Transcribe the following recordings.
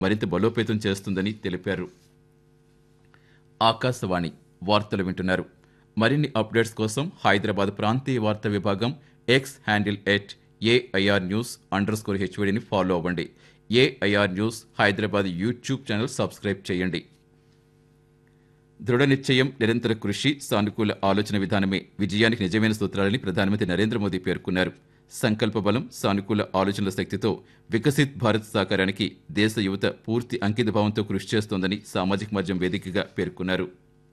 మరింత బలోపేతం చేస్తుందని తెలిపారు ఆకాశవాణి వార్తలు వింటున్నారు మరిన్ని అప్డేట్స్ కోసం హైదరాబాద్ ప్రాంతీయ వార్తా విభాగం X handle at AIR news underscore హెచ్వడిని ఫాలో అవ్వండి AIR news Hyderabad YouTube channel subscribe చేయండి దృఢ నిశ్చయం నిరంతర కృషి సానుకూల ఆలోచన విధానమే విజయానికి నిజమైన సూత్రాలని ప్రధానమంత్రి నరేంద్ర మోదీ పేర్కొన్నారు సంకల్ప బలం సానుకూల ఆలోచనల శక్తితో వికసిత్ భారత్ సాకారానికి దేశ యువత పూర్తి అంకిత భావంతో కృషి చేస్తోందని సామాజిక మాధ్యమం వేదికగా పేర్కొన్నారు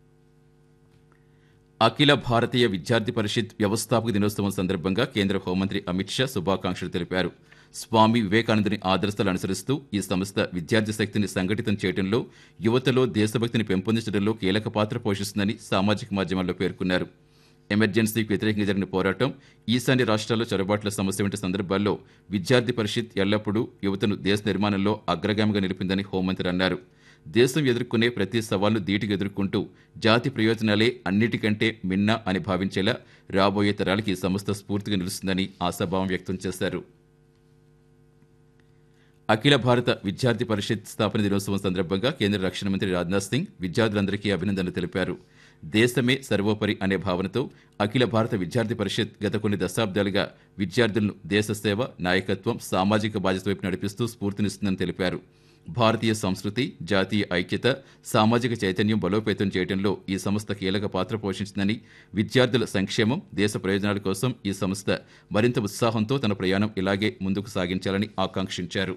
అఖిల భారతీయ విద్యార్థి పరిషత్ వ్యవస్థాపక దినోత్సవం సందర్భంగా కేంద్ర హోంమంత్రి అమిత్ షా శుభాకాంక్షలు తెలిపారు స్వామి వివేకానందుని ఆదర్శాలు అనుసరిస్తూ ఈ సంస్థ విద్యార్థి శక్తిని సంఘటితం చేయడంలో యువతలో దేశభక్తిని పెంపొందించడంలో కీలక పాత్ర పోషిస్తుందని సామాజిక మాధ్యమాల్లో పేర్కొన్నారు ఎమర్జెన్సీకి వ్యతిరేకంగా జరిగిన పోరాటం ఈశాన్య రాష్ట్రాల్లో చొరబాట్ల సమస్య వంటి సందర్భాల్లో విద్యార్థి పరిషత్ ఎల్లప్పుడూ యువతను దేశ నిర్మాణంలో అగ్రగామిగా నిలిపిందని హోంమంత్రి అన్నారు దేశం ఎదుర్కొనే ప్రతి సవాల్ను ధీటుగా ఎదుర్కొంటూ జాతి ప్రయోజనాలే అన్నిటికంటే మిన్న అని భావించేలా రాబోయే తరాలకి ఈ సంస్థ స్ఫూర్తిగా నిలుస్తుందని ఆశాభావం వ్యక్తం చేశారు అఖిల భారత విద్యార్థి పరిషత్ స్థాపన దినోత్సవం సందర్భంగా కేంద్ర రక్షణ మంత్రి రాజ్నాథ్ సింగ్ విద్యార్థులందరికీ అభినందనలు తెలిపారు దేశమే సర్వోపరి అనే భావనతో అఖిల భారత విద్యార్థి పరిషత్ గత కొన్ని దశాబ్దాలుగా విద్యార్థులను దేశ సేవ నాయకత్వం సామాజిక బాధ్యత వైపు నడిపిస్తూ స్ఫూర్తినిస్తుందని తెలిపారు భారతీయ సంస్కృతి జాతీయ ఐక్యత సామాజిక చైతన్యం బలోపేతం చేయడంలో ఈ సంస్థ కీలక పాత్ర పోషించిందని విద్యార్థుల సంక్షేమం దేశ ప్రయోజనాల కోసం ఈ సంస్థ మరింత ఉత్సాహంతో తన ప్రయాణం ఇలాగే ముందుకు సాగించాలని ఆకాంక్షించారు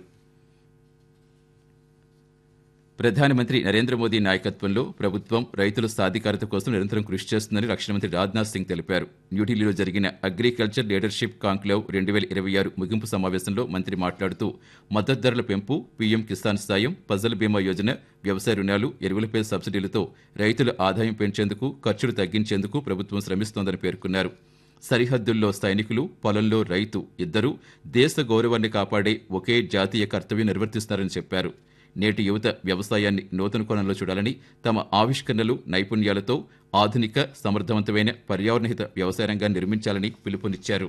ప్రధానమంత్రి నరేంద్ర మోదీ నాయకత్వంలో ప్రభుత్వం రైతుల సాధికారత కోసం నిరంతరం కృషి చేస్తుందని రక్షణ మంత్రి రాజ్నాథ్ సింగ్ తెలిపారు న్యూఢిల్లీలో జరిగిన అగ్రికల్చర్ లీడర్షిప్ కాంక్లేవ్ రెండు వేల ఇరవై ఆరు ముగింపు సమావేశంలో మంత్రి మాట్లాడుతూ మద్దతు ధరల పెంపు పీఎం కిసాన్ సాయం ఫసల్ బీమా యోజన వ్యవసాయ రుణాలు ఎరువులపై సబ్సిడీలతో రైతుల ఆదాయం పెంచేందుకు ఖర్చులు తగ్గించేందుకు ప్రభుత్వం శ్రమిస్తోందని పేర్కొన్నారు సరిహద్దుల్లో సైనికులు పొలంలో రైతు ఇద్దరూ దేశ గౌరవాన్ని కాపాడే ఒకే జాతీయ కర్తవ్యం నిర్వర్తిస్తున్నారని చెప్పారు నేటి యువత వ్యవసాయాన్ని నూతన కోణంలో చూడాలని తమ ఆవిష్కరణలు నైపుణ్యాలతో ఆధునిక సమర్థవంతమైన పర్యావరణహిత వ్యవసాయ రంగాన్ని నిర్మించాలని పిలుపునిచ్చారు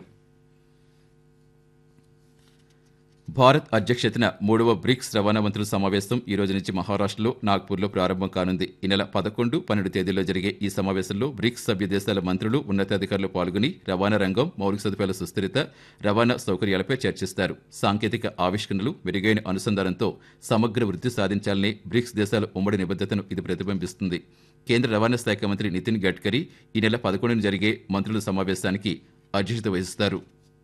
భారత్ అధ్యక్షతన మూడవ బ్రిక్స్ రవాణా మంత్రుల సమావేశం ఈ రోజు నుంచి మహారాష్ట్రలో నాగ్పూర్లో ప్రారంభం కానుంది ఈ నెల పదకొండు పన్నెండు తేదీల్లో జరిగే ఈ సమావేశంలో బ్రిక్స్ సభ్య దేశాల మంత్రులు ఉన్నతాధికారులు పాల్గొని రవాణా రంగం మౌలిక సదుపాయాల సుస్థిరత రవాణా సౌకర్యాలపై చర్చిస్తారు సాంకేతిక ఆవిష్కరణలు మెరుగైన అనుసంధానంతో సమగ్ర వృద్ధి సాధించాలనే బ్రిక్స్ దేశాల ఉమ్మడి నిబద్ధతను ఇది ప్రతిబింబిస్తుంది కేంద్ర రవాణా శాఖ మంత్రి నితిన్ గడ్కరీ ఈ నెల పదకొండున జరిగే మంత్రుల సమావేశానికి అధ్యక్షత వహిస్తారు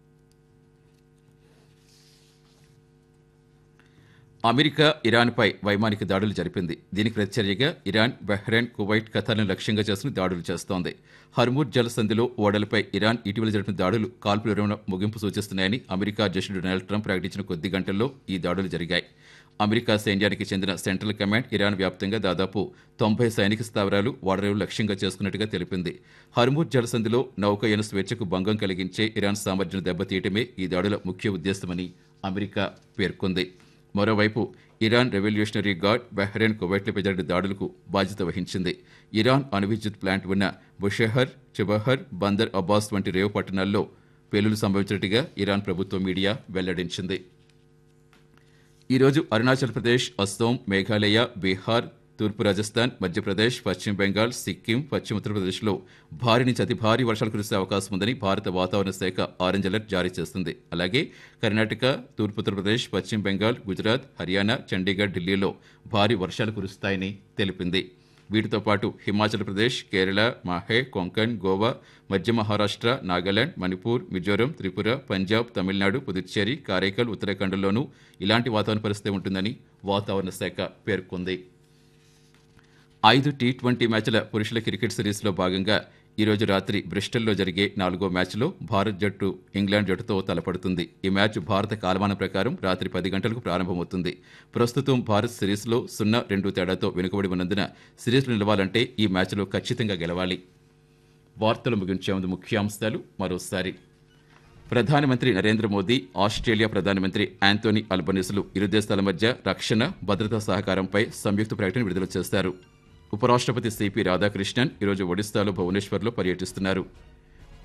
అమెరికా ఇరాన్పై వైమానిక దాడులు జరిపింది దీనికి ప్రతిచర్యగా ఇరాన్ బహ్రెయిన్ కువైట్ ఖతార్ను లక్ష్యంగా చేసుకుని దాడులు చేస్తోంది హర్మూర్ జలసంధిలో ఓడలపై ఇరాన్ ఇటీవల జరిపిన దాడులు కాల్పుల విరమణ ముగింపు సూచిస్తున్నాయని అమెరికా అధ్యక్షుడు డొనాల్డ్ ట్రంప్ ప్రకటించిన కొద్ది గంటల్లో ఈ దాడులు జరిగాయి అమెరికా సైన్యానికి చెందిన సెంట్రల్ కమాండ్ ఇరాన్ వ్యాప్తంగా దాదాపు తొంభై సైనిక స్థావరాలు ఓడరేవులు లక్ష్యంగా చేసుకున్నట్టుగా తెలిపింది హర్మూర్ జలసంధిలో నౌకయన స్వేచ్ఛకు భంగం కలిగించే ఇరాన్ సామర్థ్యం దెబ్బతీయటమే ఈ దాడుల ముఖ్య ఉద్దేశమని అమెరికా పేర్కొంది మరోవైపు ఇరాన్ రెవల్యూషనరీ గార్డ్ బహ్రెయిన్ కువైట్లపై జరిగిన దాడులకు బాధ్యత వహించింది ఇరాన్ అణు విద్యుత్ ప్లాంట్ ఉన్న బుషెహర్ చిబహర్ బందర్ అబ్బాస్ వంటి రేవు పట్టణాల్లో పేలులు సంభవించినట్టుగా ఇరాన్ ప్రభుత్వ మీడియా వెల్లడించింది ఈరోజు అరుణాచల్ ప్రదేశ్ అస్సోం మేఘాలయ బీహార్ తూర్పు రాజస్థాన్ మధ్యప్రదేశ్ పశ్చిమ బెంగాల్ సిక్కిం పశ్చిమ ఉత్తరప్రదేశ్లో భారీ నుంచి అతి భారీ వర్షాలు కురిసే అవకాశం ఉందని భారత వాతావరణ శాఖ ఆరెంజ్ అలర్ట్ జారీ చేస్తుంది అలాగే కర్ణాటక తూర్పు ఉత్తరప్రదేశ్ పశ్చిమ బెంగాల్ గుజరాత్ హర్యానా చండీగఢ్ ఢిల్లీలో భారీ వర్షాలు కురుస్తాయని తెలిపింది వీటితో పాటు హిమాచల్ ప్రదేశ్ కేరళ మాహే కొంకణ్ గోవా మధ్య మహారాష్ట్ర నాగాలాండ్ మణిపూర్ మిజోరం త్రిపుర పంజాబ్ తమిళనాడు పుదుచ్చేరి కారైకల్ ఉత్తరాఖండ్లోనూ ఇలాంటి వాతావరణ పరిస్థితి ఉంటుందని వాతావరణ శాఖ పేర్కొంది ఐదు టీ ట్వంటీ మ్యాచ్ల పురుషుల క్రికెట్ సిరీస్లో భాగంగా ఈరోజు రాత్రి బ్రిస్టల్లో జరిగే నాలుగో మ్యాచ్లో భారత్ జట్టు ఇంగ్లాండ్ జట్టుతో తలపడుతుంది ఈ మ్యాచ్ భారత కాలమానం ప్రకారం రాత్రి పది గంటలకు ప్రారంభమవుతుంది ప్రస్తుతం భారత్ సిరీస్లో సున్నా రెండు తేడాతో వెనుకబడి ఉన్నందున సిరీస్లో నిలవాలంటే ఈ మ్యాచ్లో ఖచ్చితంగా గెలవాలి వార్తలు ముగించే ముందు ముఖ్యాంశాలు మరోసారి ప్రధానమంత్రి నరేంద్ర మోదీ ఆస్ట్రేలియా ప్రధానమంత్రి యాంతోనీ అల్బనీసులు ఇరు దేశాల మధ్య రక్షణ భద్రతా సహకారంపై సంయుక్త ప్రకటన విడుదల చేశారు ఉపరాష్ట్రపతి సిపి రాధాకృష్ణన్ ఈరోజు ఒడిశాలో భువనేశ్వర్లో పర్యటిస్తున్నారు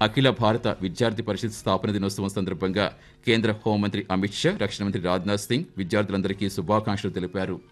అఖిల భారత విద్యార్థి పరిషత్ స్థాపన దినోత్సవం సందర్భంగా కేంద్ర హోంమంత్రి అమిత్ షా రక్షణ మంత్రి రాజ్నాథ్ సింగ్ విద్యార్థులందరికీ శుభాకాంక్షలు తెలిపారు